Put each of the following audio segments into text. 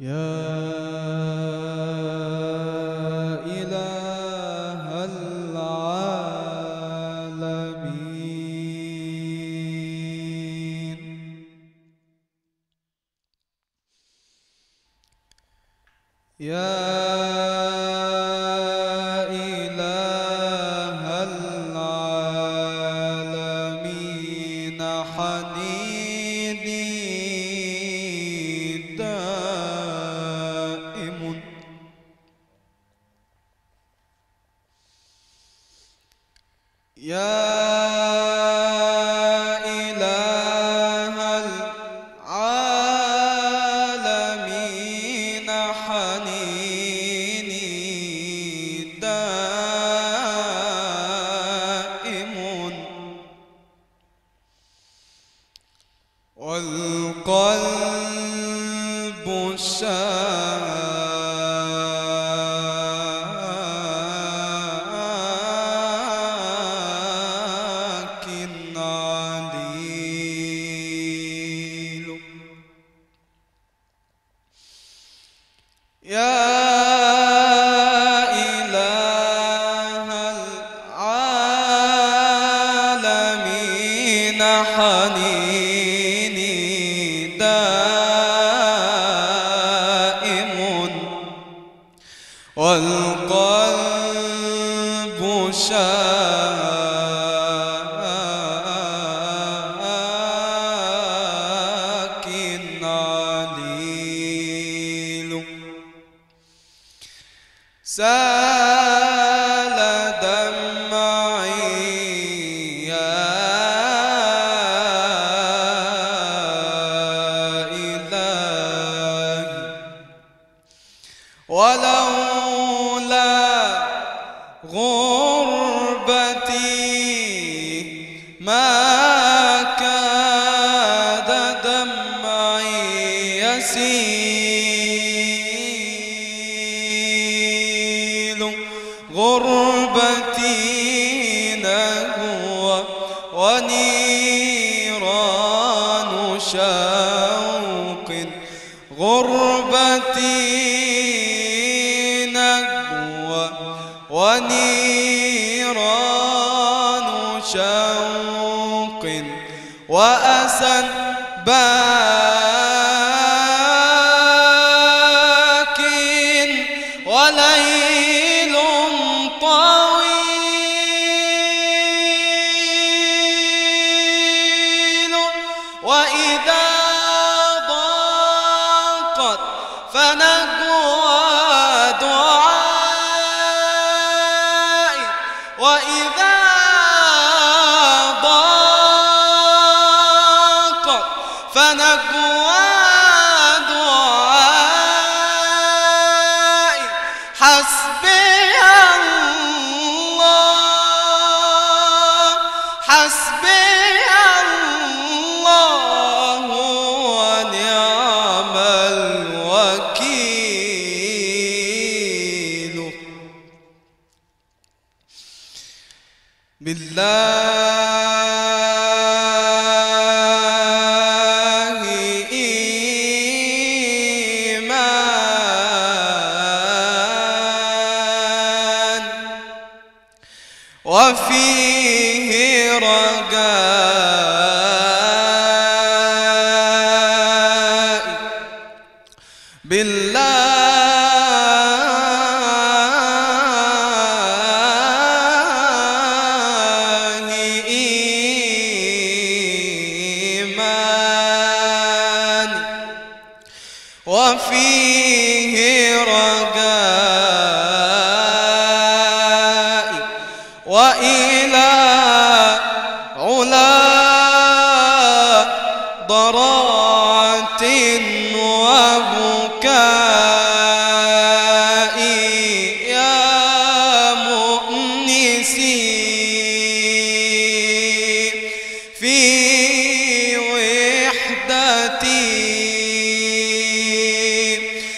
في وحدتي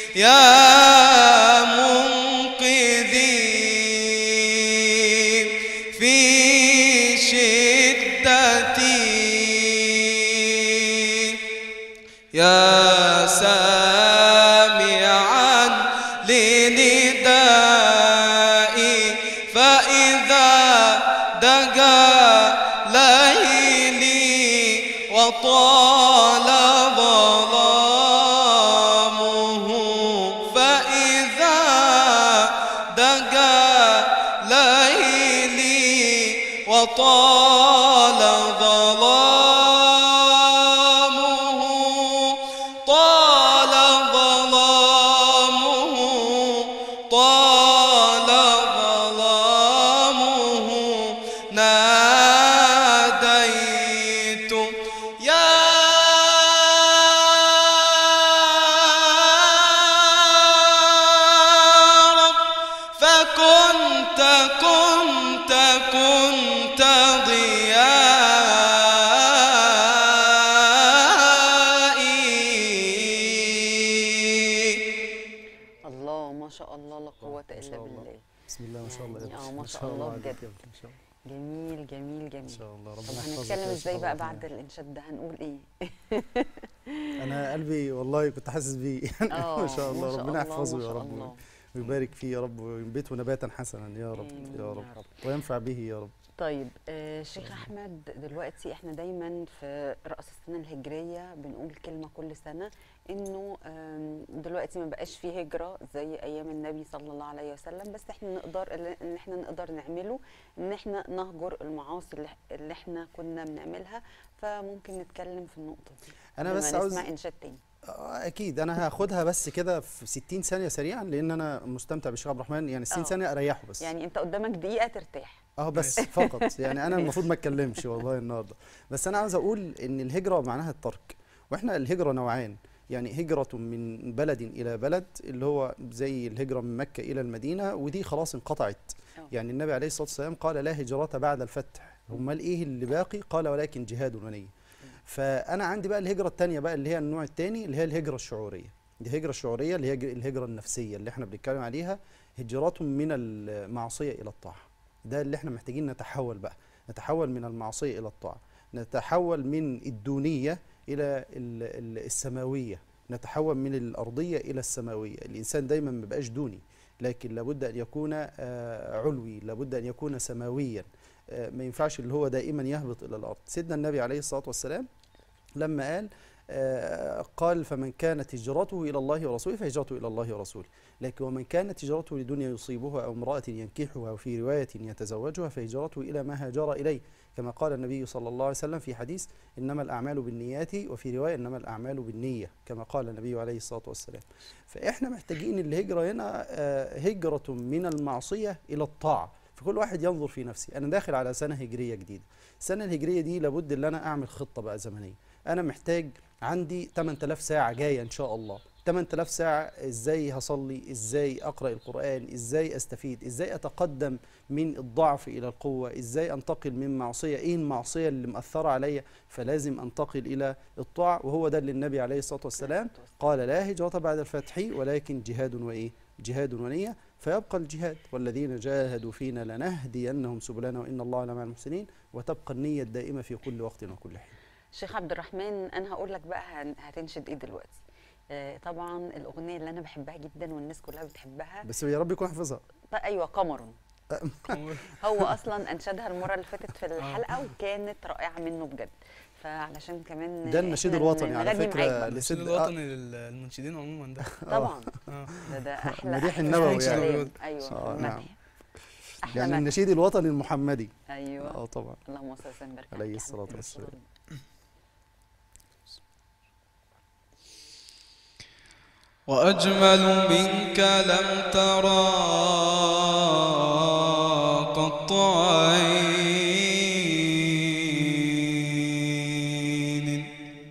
سقى ليلي وطال ظلامه طال ظلامه طال ظلامه ناديت يا رب فكنت كنت كنت ضيائي الله ما شاء الله لا قوة ما إلا شاء الله. بالله بسم الله ما شاء الله يا يعني ابني. آه، ما ما شاء شاء الله الله عليك بجد. يا ابني. ما شاء الله جميل جميل جميل ان شاء الله طب ربنا يحفظك هنتكلم يا ازاي شيخ بقى ربنا. بعد الانشاد ده هنقول ايه انا قلبي والله كنت حاسس بيه يعني اه ما شاء الله ربنا يحفظه ما يا شاء رب الله. ويبارك فيه يا رب وينبته نباتا حسنا يا رب آمين يا يا رب رب. وينفع به يا رب طيب آه شيخ احمد دلوقتي احنا دايما في راس السنه الهجريه بنقول كلمه كل سنه انه آم، دلوقتي ما بقاش فيه هجره زي ايام النبي صلى الله عليه وسلم بس احنا نقدر ان احنا نقدر نعمله ان احنا نهجر المعاصي اللي, اللي احنا كنا بنعملها فممكن نتكلم في النقطه دي انا قبل بس ما عاوز نسمع انشاد تاني آه، اكيد انا هاخدها بس كده في 60 ثانيه سريعا لان انا مستمتع بالشيخ عبد الرحمن يعني 60 آه. ثانيه اريحه بس يعني انت قدامك دقيقه ترتاح اه بس فقط يعني انا المفروض ما اتكلمش والله النهارده بس انا عاوز اقول ان الهجره معناها الترك واحنا الهجره نوعان يعني هجرة من بلد إلى بلد اللي هو زي الهجرة من مكة إلى المدينة ودي خلاص انقطعت أوه. يعني النبي عليه الصلاة والسلام قال لا هجرة بعد الفتح امال إيه اللي باقي قال ولكن جهاد ونية فأنا عندي بقى الهجرة التانية بقى اللي هي النوع التاني اللي هي الهجرة الشعورية دي الهجرة الشعورية اللي هي الهجرة النفسية اللي احنا بنتكلم عليها هجرة من المعصية إلى الطاعة ده اللي احنا محتاجين نتحول بقى نتحول من المعصية إلى الطاعة نتحول من الدونية إلى ال- ال- السماوية نتحول من الأرضية إلى السماوية الإنسان دايما ما بقاش دوني لكن لابد أن يكون آه، علوي لابد أن يكون سماويا آه، ما ينفعش اللي هو دائما يهبط إلى الأرض سيدنا النبي عليه الصلاة والسلام لما قال آه، قال فمن كانت هجرته إلى الله ورسوله فهجرته إلى الله ورسوله لكن ومن كانت هجرته لدنيا يصيبها أو امرأة ينكحها وفي رواية يتزوجها فهجرته إلى ما هاجر إليه كما قال النبي صلى الله عليه وسلم في حديث إنما الأعمال بالنيات وفي رواية إنما الأعمال بالنية كما قال النبي عليه الصلاة والسلام فإحنا محتاجين الهجرة هنا آه، هجرة من المعصية إلى الطاعة فكل واحد ينظر في نفسه أنا داخل على سنة هجرية جديدة السنة الهجرية دي لابد إن أنا أعمل خطة بقى زمنية أنا محتاج عندي 8000 ساعة جاية إن شاء الله 8000 ساعة إزاي هصلي إزاي أقرأ القرآن إزاي أستفيد إزاي أتقدم من الضعف إلى القوة إزاي أنتقل من معصية إيه المعصية اللي مأثرة عليا فلازم أنتقل إلى الطاعة وهو ده اللي النبي عليه الصلاة والسلام قال لا هجرة بعد الفتح ولكن جهاد وإيه جهاد ونية فيبقى الجهاد والذين جاهدوا فينا لنهدينهم سبلنا وإن الله لمع المحسنين وتبقى النية الدائمة في كل وقت وكل حين شيخ عبد الرحمن انا هقول لك بقى هن- هتنشد ايه دلوقتي آه طبعا الاغنيه اللي انا بحبها جدا والناس كلها بتحبها بس يا رب يكون حافظها ط- ايوه قمر هو اصلا انشدها المره اللي فاتت في الحلقه وكانت رائعه منه بجد فعلشان كمان ده النشيد إحنا الوطني على نغني فكرة معاك. لسيد النشيد الوطني للمنشدين عموما ده طبعا آه. ده ده احلى مديح أحلى النبوي كلام. يعني. ايوه آه، المدح. نعم. احلى يعني مدح. النشيد الوطني المحمدي ايوه اه طبعا اللهم صل وسلم وبارك عليه عليك يا الصلاة حبيبي. والسلام. وأجمل منك لم ترى قط عين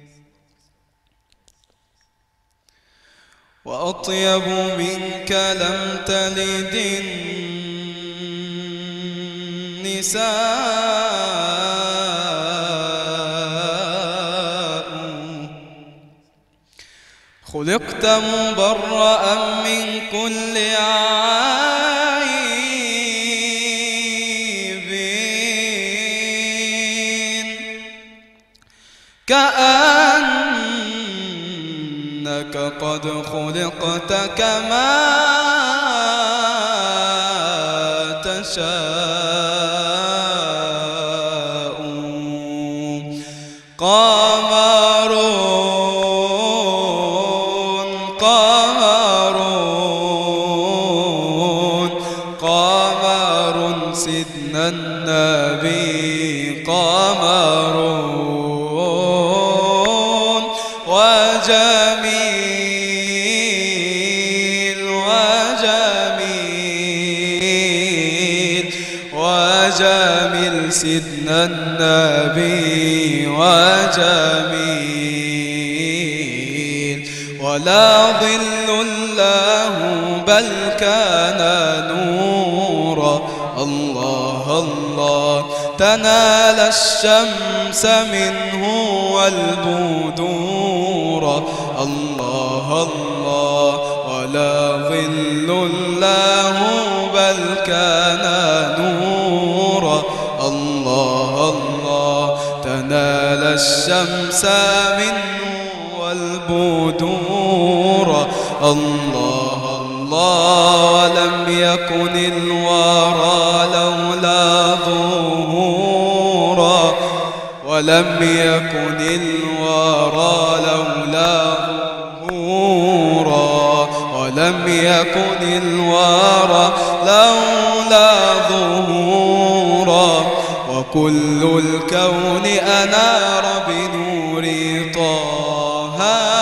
وأطيب منك لم تلد النساء خلقت مبرأ من كل عيب كأنك قد خلقت كما تشاء قمرون قمرون قمرون قمر سيدنا النبي قمر وجميل وجميل وجميل سيدنا النبي وجميل ولا ظل له بل كان نورا الله الله تنال الشمس منه والبدور الله الله ولا ظل له بل كان نورا الله الله تنال الشمس منه والبدور الله الله ولم يكن الورى لولا ظهورا ولم يكن الورى لولا ظهورا ولم يكن الورى لولا ظهورا وكل الكون أنار بنور طه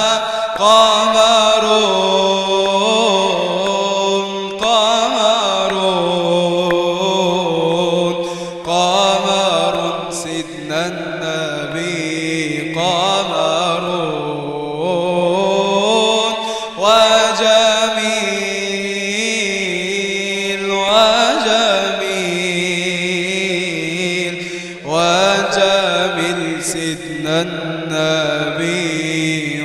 قمر قمر قمر سيدنا النبي قمر وجميل وجميل وجميل سيدنا النبي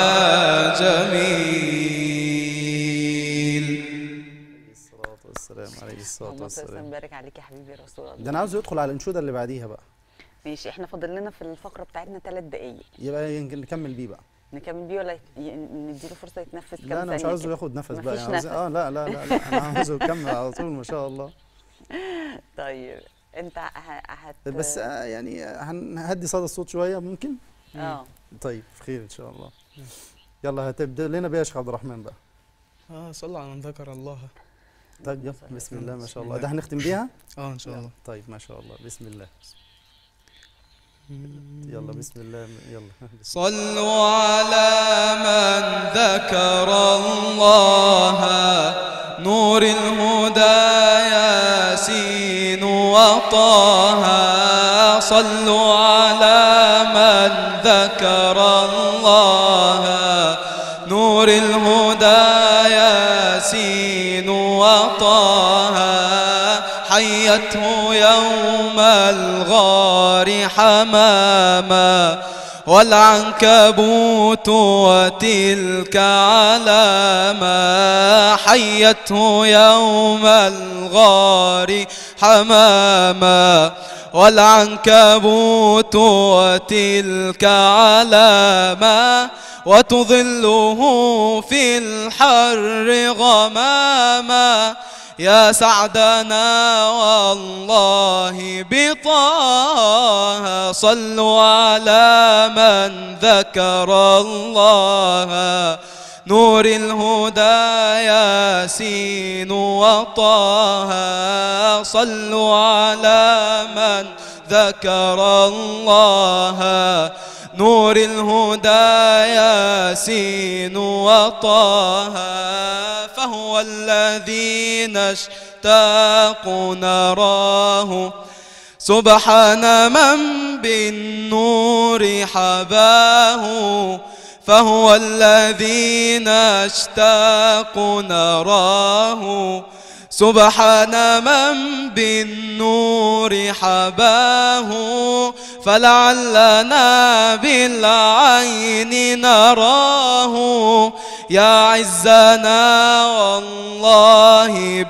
وجميل الصلاة والسلام عليه الصلاة اللهم صل وسلم والسلام وبارك عليك يا حبيبي رسول الله ده انا عاوز يدخل على الانشوده اللي بعديها بقى ماشي احنا فاضل لنا في الفقره بتاعتنا ثلاث دقائق يبقى يمكن نكمل بيه بقى نكمل بيه ولا يت- ي- نديله فرصه يتنفس كام لا انا مش ثانية عاوزه كده؟ ياخد نفس بقى مفيش يعني عاوز نفس. اه لا لا لا, لا انا عاوزه يكمل على طول ما شاء الله طيب انت ه- هت بس آه يعني هنهدي صدى الصوت شويه ممكن اه طيب خير ان شاء الله يلا هتبدا لنا بيها يا شيخ عبد الرحمن بقى اه صلى على من ذكر الله طيب يلا بسم الله ما شاء الله ده هنختم بيها اه ان شاء الله طيب ما شاء الله بسم الله يلا بسم الله يلا صلوا على من ذكر الله نور الهدى ياسين وطه صلوا على من ذكر الله نور الهدى ياسين وطه حيته يوم الغار حماما والعنكبوت وتلك علامة حيته يوم الغار حماما والعنكبوت وتلك علامة وتظله في الحر غماما يا سعدنا والله بطه صلوا على من ذكر الله نور الهدى ياسين وطه صلوا على من ذكر الله نور الهدى ياسين وطه فهو الذي نشتاق نراه سبحان من بالنور حباه فهو الذي نشتاق نراه سبحان من بالنور حباه فلعلنا بالعين نراه يا عزنا والله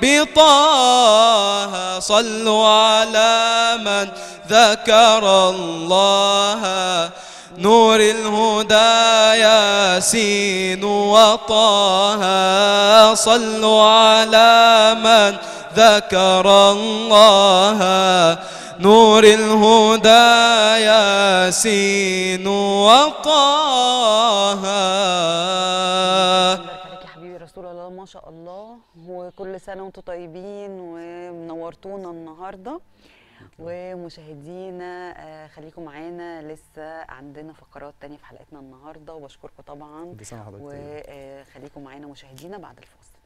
بطه صلوا على من ذكر الله نور الهدى ياسين وطه صلوا على من ذكر الله نور الهدى ياسين وطه بارك عليك يا حبيبي رسول الله اللهم ما شاء الله وكل سنه وانتم طيبين ومنورتونا النهارده ومشاهدينا آه، خليكم معانا لسه عندنا فقرات تانية في حلقتنا النهارده وبشكركم طبعا كل سنة وحضرتك طيب. وخليكم معانا مشاهدينا بعد الفاصل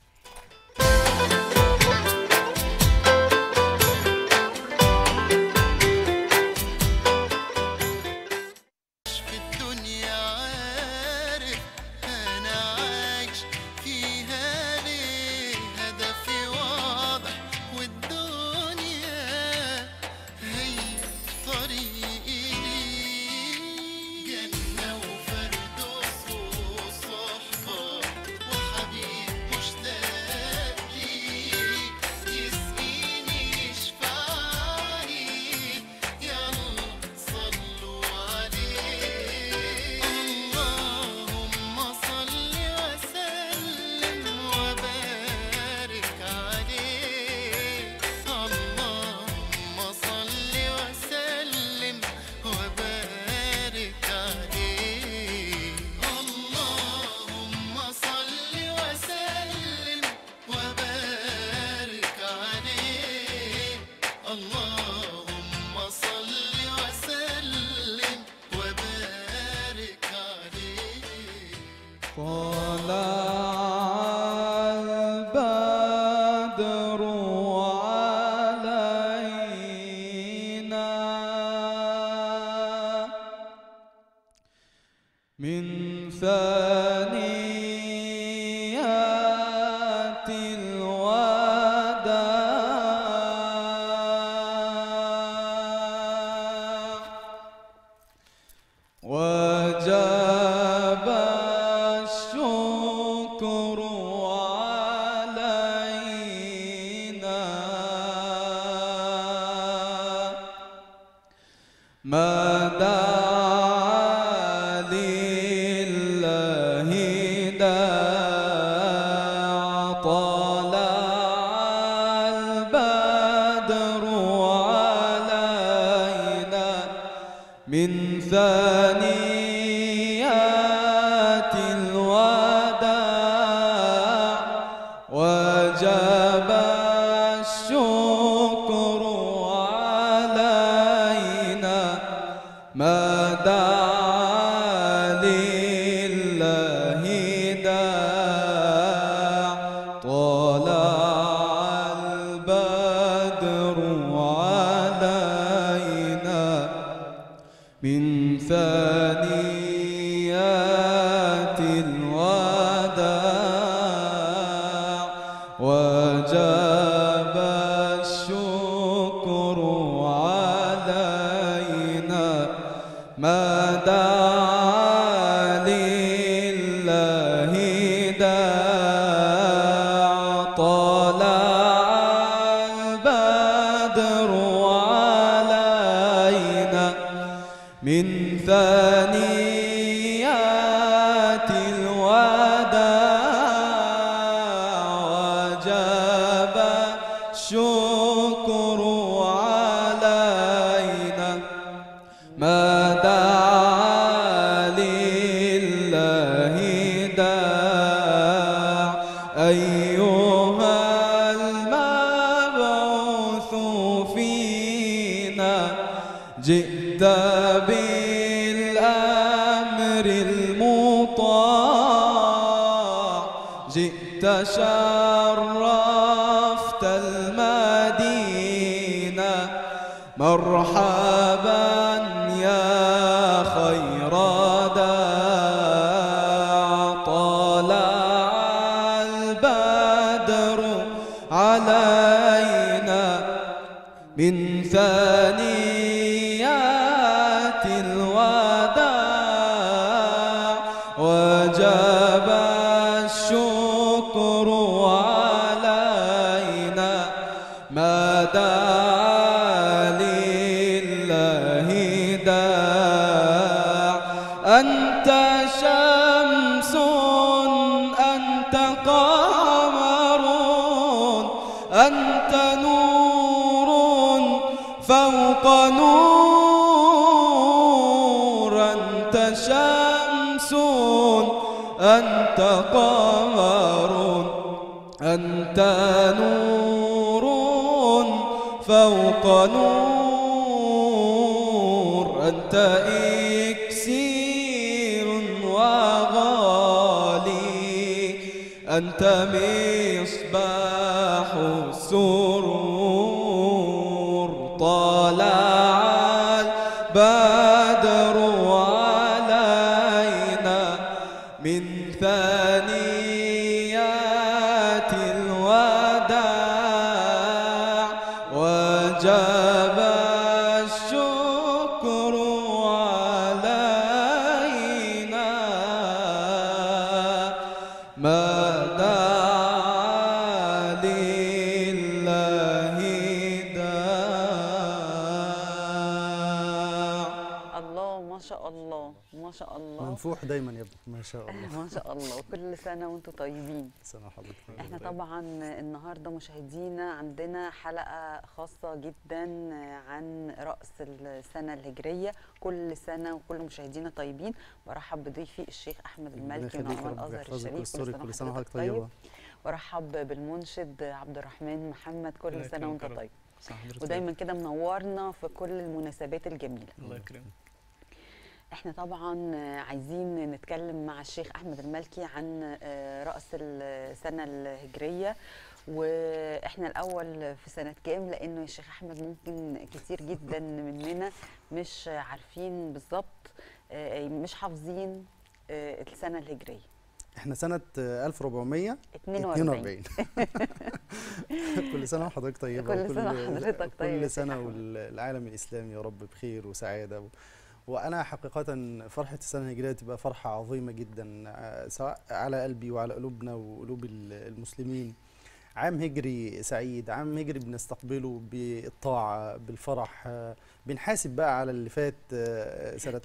في الدنيا عارف انا عايش فيها ليه هدفي واضح والدنيا هي طريقي ليه جنة وفردوس وصحبة وحبيب مشتاق ليه يسقيني يشفعني يلا صلوا عليه اللهم صل وسلم وبارك عليه اللهم صل وسلم وبارك عليه اللهم صل وسلم وبارك عليه اللهم صل وسلم وبارك عليه طلع البدر علينا من ثنيات الوداع وجب الشكر علينا ما دعا لله داع طلع البدر علينا من ثنيات الوداع وجب الشكر علينا ما دعا لله داع طلع البدر علينا من ثنيات الوداع وجب الشكر علينا ما دعا لله داع طلع البدر علينا من ثنيات الوداع وجب الشكر علينا ما دعا لله داع أيها المبعوث فينا جئت بالأمر المطاع جئت شرفت المدينة مرحبا يا خير داع طلع البدر علينا من ثنيات الوداع وجب الشكر علينا ما دعا لله داع أنت شمس أنت قمر أنت نور فوق نور أنت شمس أنت قمر أنت نور فوق نور أنت إكسير وغالي أنت مصباح السرور طلع البدر علينا من ثنيات الوداع وجب الشكر علينا ما دعا لله داع الله ما شاء الله ما شاء الله منفوح دايما يا ابني ما شاء الله ما شاء الله وكل سنه وانتم طيبين سنة حضرتك احنا طبعا النهارده مشاهدينا عندنا حلقه خاصه جدا عن راس السنه الهجريه كل سنه وكل مشاهدينا طيبين برحب بضيفي الشيخ احمد ربنا المالكي من يخليك علماء ربنا الازهر يحفظك الشريف ويسترك كل سنة وحضرتك طيبة وارحب بالمنشد عبد الرحمن محمد كل الله سنه يكرمك وانت يا رب. طيب صح حضرتك ودايما كده منورنا في كل المناسبات الجميله الله يكرمك احنا طبعا عايزين نتكلم مع الشيخ احمد المالكي عن آه، راس السنه الهجريه واحنا الاول في سنه كام لانه يا شيخ احمد ممكن كتير جدا مننا مش عارفين بالظبط آه، مش حافظين آه، السنه الهجريه احنا سنة آه، 1400 42 42 كل سنة وحضرتك طيبة كل وكل- سنة وحضرتك طيب يا كل شيخ سنة أحمد. والعالم الإسلامي يا رب بخير وسعادة و... وأنا حقيقة فرحة السنة الهجرية تبقى فرحة عظيمة جدا آه، سواء على قلبي وعلى قلوبنا وقلوب ال- المسلمين عام هجري سعيد عام هجري بنستقبله بالطاعة بالفرح آه، بنحاسب بقى على اللي فات آه، سنة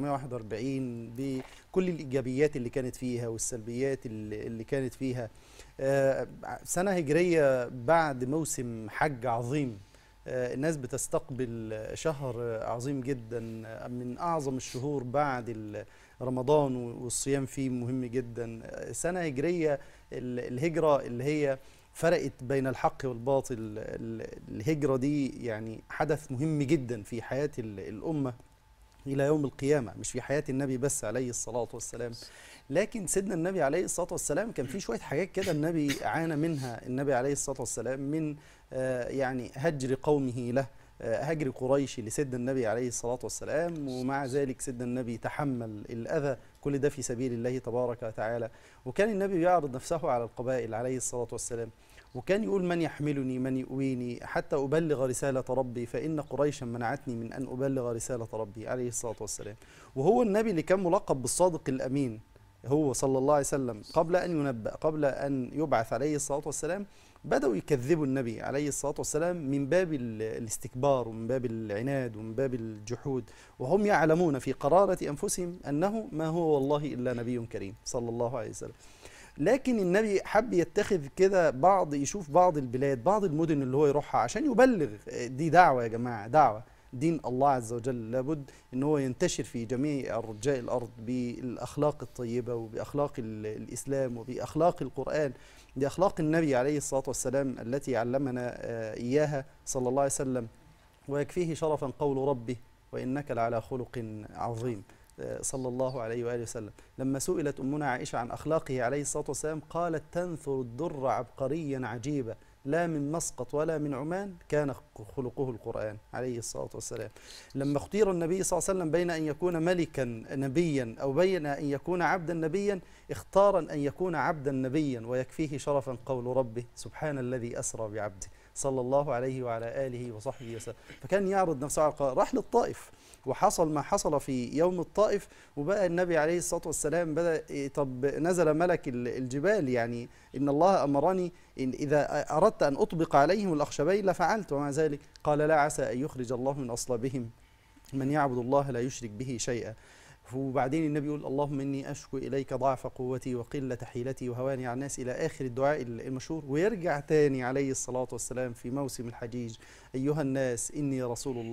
1441 بكل الإيجابيات اللي كانت فيها والسلبيات اللي اللي كانت فيها آه، سنة هجرية بعد موسم حج عظيم آه، الناس بتستقبل شهر عظيم جدا آه، من أعظم الشهور بعد ال- رمضان والصيام فيه مهم جدا آه، سنة هجرية ال- الهجرة اللي هي فرقت بين الحق والباطل ال- الهجرة دي يعني حدث مهم جدا في حياة ال- الأمة إلى يوم القيامة مش في حياة النبي بس عليه الصلاة والسلام لكن سيدنا النبي عليه الصلاة والسلام كان في شوية حاجات كده النبي عانى منها النبي عليه الصلاة والسلام من آه، يعني هجر قومه له آه، هجر قريش لسيدنا النبي عليه الصلاة والسلام ومع ذلك سيدنا النبي تحمل الأذى كل ده في سبيل الله تبارك وتعالى وكان النبي يعرض نفسه على القبائل عليه الصلاة والسلام وكان يقول من يحملني من يؤويني حتى أبلغ رسالة ربي فإن قريشا منعتني من أن أبلغ رسالة ربي عليه الصلاة والسلام وهو النبي اللي كان ملقب بالصادق الأمين هو صلى الله عليه وسلم قبل أن ينبأ قبل أن يبعث عليه الصلاة والسلام بدأوا يكذبوا النبي عليه الصلاة والسلام من باب ال- الاستكبار ومن باب العناد ومن باب الجحود وهم يعلمون في قرارة أنفسهم أنه ما هو والله إلا نبي كريم صلى الله عليه وسلم لكن النبي حب يتخذ كده بعض يشوف بعض البلاد بعض المدن اللي هو يروحها عشان يبلغ دي دعوة يا جماعة دعوة دين الله عز وجل لابد ان هو ينتشر في جميع ارجاء الارض بالاخلاق الطيبه وباخلاق ال- الاسلام وباخلاق القران باخلاق النبي عليه الصلاه والسلام التي علمنا آه، اياها صلى الله عليه وسلم ويكفيه شرفا قول ربه وانك لعلى خلق عظيم آه، صلى الله عليه واله وسلم لما سئلت امنا عائشه عن اخلاقه عليه الصلاه والسلام قالت تنثر الدر عبقريا عجيبا لا من مسقط ولا من عمان كان خلقه القرآن عليه الصلاة والسلام لما اختير النبي صلى الله عليه وسلم بين أن يكون ملكا نبيا أو بين أن يكون عبدا نبيا اختار أن يكون عبدا نبيا ويكفيه شرفا قول ربه سبحان الذي أسرى بعبده صلى الله عليه وعلى آله وصحبه وسلم فكان يعرض نفسه على القرآن راح للطائف وحصل ما حصل في يوم الطائف وبقى النبي عليه الصلاة والسلام بدأ إيه، طب نزل ملك ال- الجبال يعني إن الله أمرني إن إذا أردت أن أطبق عليهم الأخشبين لفعلت ومع ذلك قال لا عسى أن يخرج الله من أصلابهم من يعبد الله لا يشرك به شيئا وبعدين النبي يقول اللهم إني أشكو إليك ضعف قوتي وقلة حيلتي وهواني على الناس إلى آخر الدعاء المشهور ويرجع تاني عليه الصلاة والسلام في موسم الحجيج أيها الناس إني رسول الله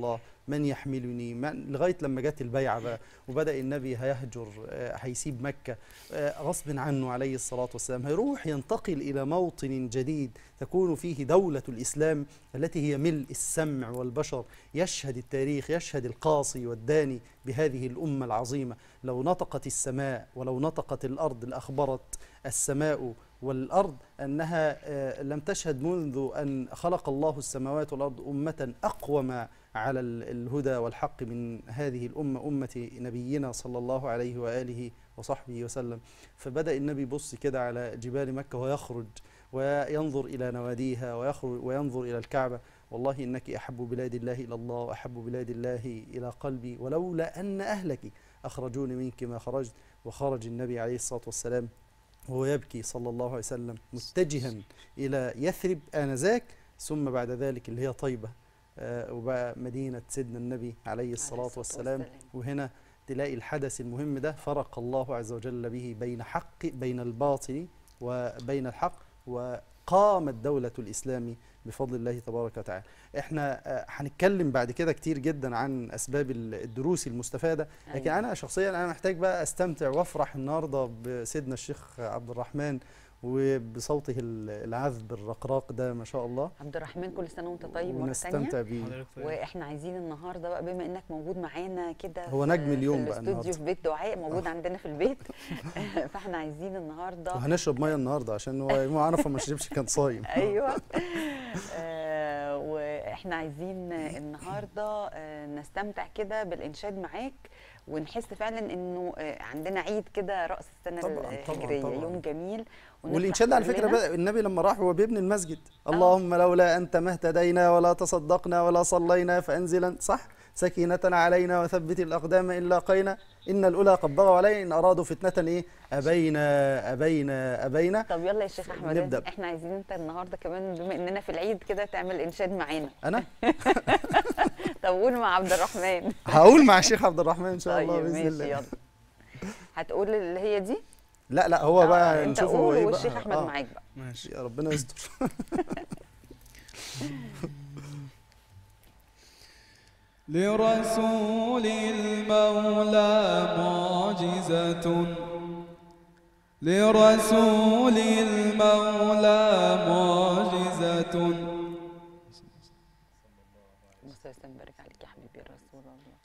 من يحملني من لغايه لما جت البيعه بقى وبدا النبي هيهجر آه، هيسيب مكه آه، غصب عنه عليه الصلاه والسلام هيروح ينتقل الى موطن جديد تكون فيه دوله الاسلام التي هي ملء السمع والبشر يشهد التاريخ يشهد القاصي والداني بهذه الامه العظيمه لو نطقت السماء ولو نطقت الارض لاخبرت السماء والارض انها آه، لم تشهد منذ ان خلق الله السماوات والارض امه اقوم على ال- الهدى والحق من هذه الامه امه نبينا صلى الله عليه واله وصحبه وسلم فبدا النبي يبص كده على جبال مكه ويخرج وينظر الى نواديها ويخرج وينظر الى الكعبه والله انك احب بلاد الله الى الله واحب بلاد الله الى قلبي ولولا ان اهلك اخرجوني منك ما خرجت وخرج النبي عليه الصلاه والسلام وهو يبكي صلى الله عليه وسلم متجها الى يثرب انذاك ثم بعد ذلك اللي هي طيبه آه، وبقى مدينه سيدنا النبي عليه الصلاه والسلام وهنا تلاقي الحدث المهم ده فرق الله عز وجل به بين حق بين الباطل وبين الحق وقامت دولة الإسلام بفضل الله تبارك وتعالى احنا آه، هنتكلم بعد كده كتير جدا عن أسباب ال- الدروس المستفادة لكن أيوة. أنا شخصيا أنا محتاج بقى أستمتع وأفرح النهاردة بسيدنا الشيخ عبد الرحمن وبصوته ال- العذب الرقراق ده ما شاء الله عبد الرحمن كل سنه وانت طيب مره ثانيه ونستمتع بيه حضرتك طيب. واحنا عايزين النهارده بقى بما انك موجود معانا كده هو في- نجم اليوم في بقى الاستوديو النهاردة. في بيت دعاء موجود عندنا في البيت فاحنا عايزين النهارده وهنشرب ميه النهارده عشان هو يوم عرفه ما شربش كان صايم ايوه آه، واحنا عايزين النهارده آه، نستمتع كده بالانشاد معاك ونحس فعلا انه آه، عندنا عيد كده راس السنه طبعاً، طبعاً، الهجريه طبعاً. يوم جميل ونفرح والانشاد على فكره كلنا. بدأ النبي لما راح هو بيبني المسجد اللهم لولا انت ما اهتدينا ولا تصدقنا ولا صلينا فانزلا صح سكينة علينا وثبت الأقدام إن لاقينا إن الأولى قد بغوا علينا إن أرادوا فتنة إيه أبينا أبينا أبينا طب يلا يا شيخ احمد نبدأ. احنا عايزين انت النهارده كمان بما اننا في العيد كده تعمل انشاد معانا أنا طب قول مع عبد الرحمن هقول مع الشيخ عبد الرحمن إن شاء طيب الله بإذن ماشي الله يلا هتقول اللي هي دي لا لا هو آه، بقى انت نشوفه هو قول إيه بقى والشيخ احمد آه. معاك بقى ماشي يا ربنا يستر لرسول المولى معجزة لرسول المولى معجزة بص يا سلام بارك عليك يا حبيبي يا رسول الله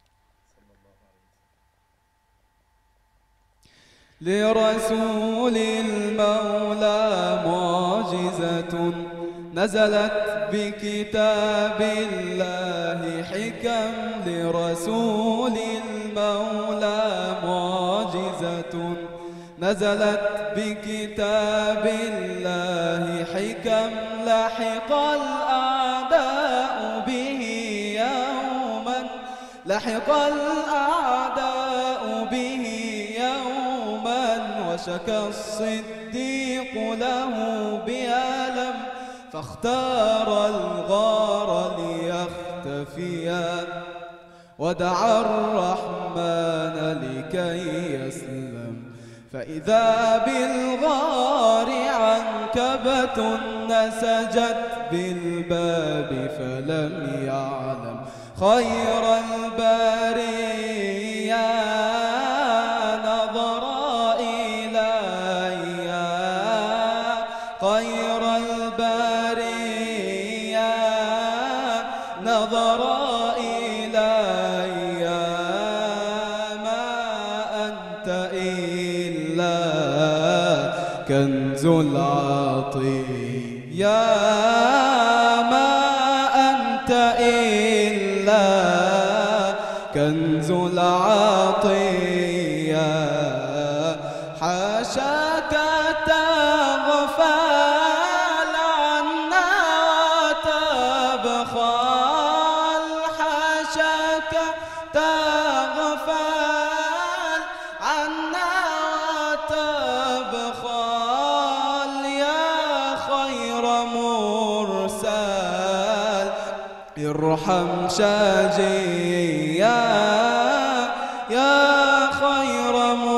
لرسول المولى معجزة نزلت بكتاب الله حكم لرسول المولى معجزة نزلت بكتاب الله حكم لحق الأعداء به يوما لحق الأعداء به يوما وشكى الصديق له بألم فاختار الغار ليختفيا ودعا الرحمن لكي يسلم فإذا بالغار عنكبة نسجت بالباب فلم يعلم خير البرية نظر إليا خير البرية نظر إلي ما أنت إلا كنز العطية ما أنت إلا كنز العطية حاشاك تغفل عنا وتبخل حاشاك تغفل عنا وتبخل يا خير مرسل ارحم شاجيا يا خير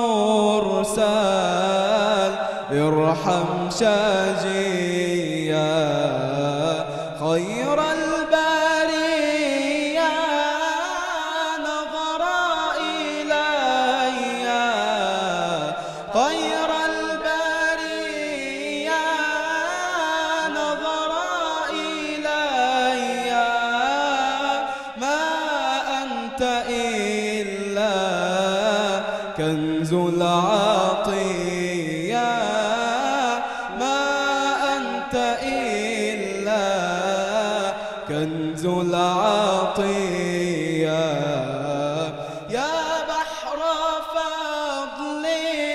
مرسل ارحم شاجيا خير البرية كنز العطية ما أنت إلا كنز العطية يا بحر فضل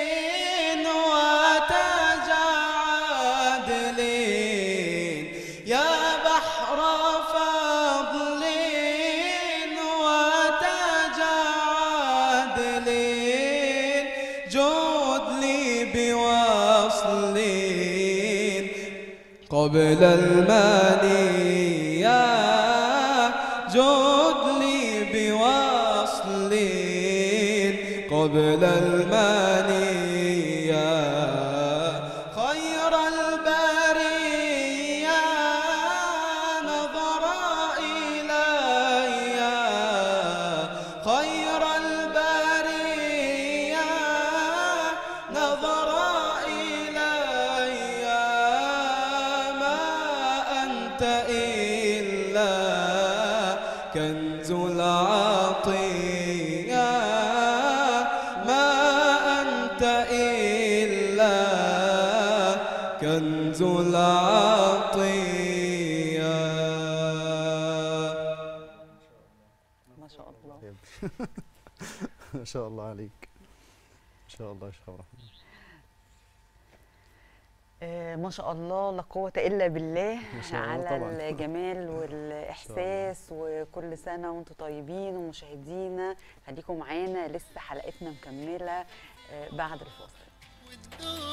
وتجعد يا بحر فضل وتجعد جود لي بوصل قبل المانية جود لي بوصل قبل المانية خير البرية نظر إلي خير البرية نظر إلي ما أنت إلا كنز العطية ما أنت إلا كنز العطية ما شاء الله ما شاء الله عليك ما شاء الله يا شيخ عبد الرحمن آه، ما شاء الله لا قوة إلا بالله ما شاء الله على طبعاً. الجمال والإحساس وكل سنة وأنتم طيبين ومشاهدينا خليكم معانا لسه حلقتنا مكملة آه، بعد الفاصل والدنيا